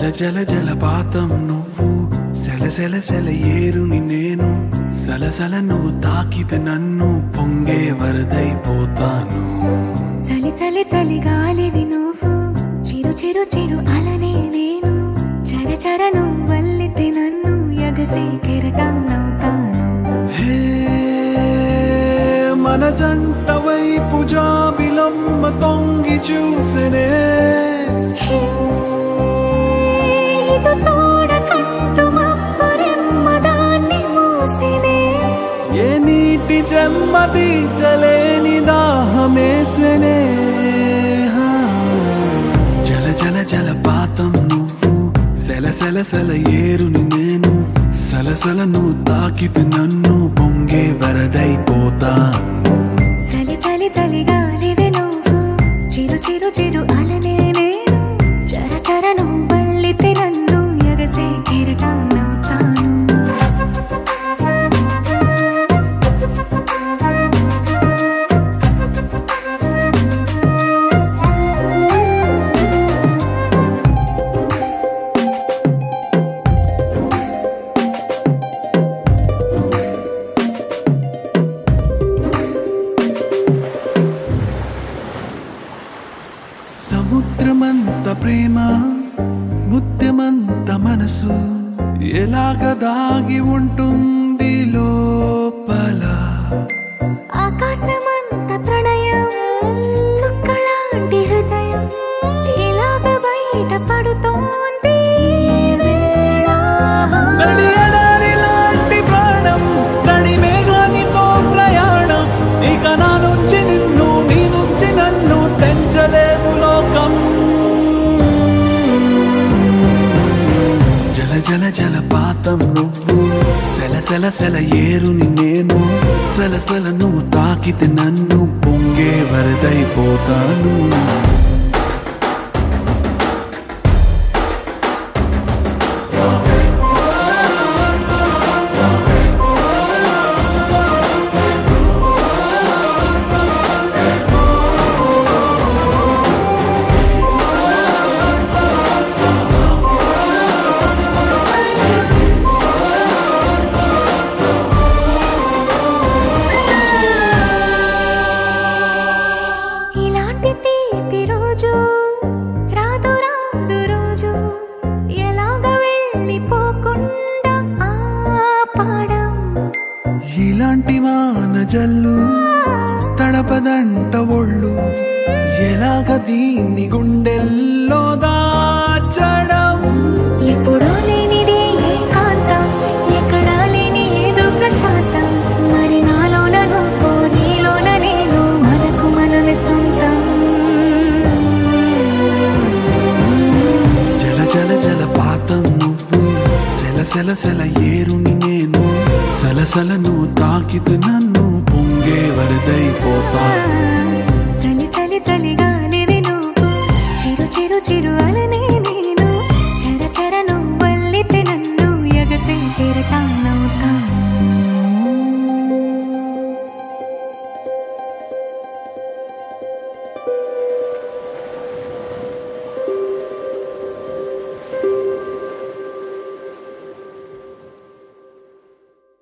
జల జల జలపాతం నువ్వు సెల సెల సెల ఏరుని నేను సలసల నువ్వు తాకితే నన్ను పొంగే వరదైపోతాను చలి చలి చలి గాలివి నువ్వు చిరు చిరు చిరు అలనే నేను చర చర నువ్వల్లితే నన్ను ఎగసే కెరటం నవ్వుతాను హే మన జంట వైపు జాబిలమ్మ తొంగి చూసనే హే, ఇటు చూడకంటూ మబ్బురెమ్మ దాన్ని మూసినే ఏ నీటి చెమ్మ తీర్చలేని దాహమేసనే హా. జల జల జలపాతం నువ్వు సెల సెల సెల ఏరుని నేను సలసల నువ్వు తాకితే నన్ను పొంగే వరదైపోతాను చలి చలి చలి గాలివి నువ్వు చిరు చిరు చిరు అలనే నేను చర చర నువ్వల్లితే నన్ను ఎగసే కెరటం నవ్వుతాను సముద్రమంత ప్రేమ ముత్యమంత మనసు ఎలాగ దాగి ఉంటుంది లోపల ఆకాశమంత ప్రణయం చుక్కలాంటి హృదయం ఇలాగ బయట పడుతోంది ఈ వేళ. నడియడారి లాంటి ప్రాణం నడి మేఘానితో ప్రయాణం ఇక నా నుంచి నిన్ను నీ నుంచి నన్ను తెంచలేదు లోకం జల జల జలపాతం నువ్వు సెల సెల సెల ఏరుని నేను సలసల నువ్వు తాకితే నన్ను పొంగే వరదైపోతాను ఇలాంటి తీపి రోజు రాదు రాదు రోజు ఎలాగ వెళ్ళిపోకుండా ఆపడం ఇలాంటి వాన జల్లు తడపదంట ఒళ్ళు ఎలాగ దీన్ని గుండెల్లో దాచడం ఎప్పుడూ లేనిది ఏకాంతం ఎక్కడా లేని ఏదో ప్రశాంతం మరి నాలోన నువ్వు నీలోన నేను మనకు మనమే సొంతం జల జల జలపాతం నువ్వు సెల సెల సెల ఏరుని నేను సలసల నువ్వు తాకితే నన్ను పొంగే వరదైపోతా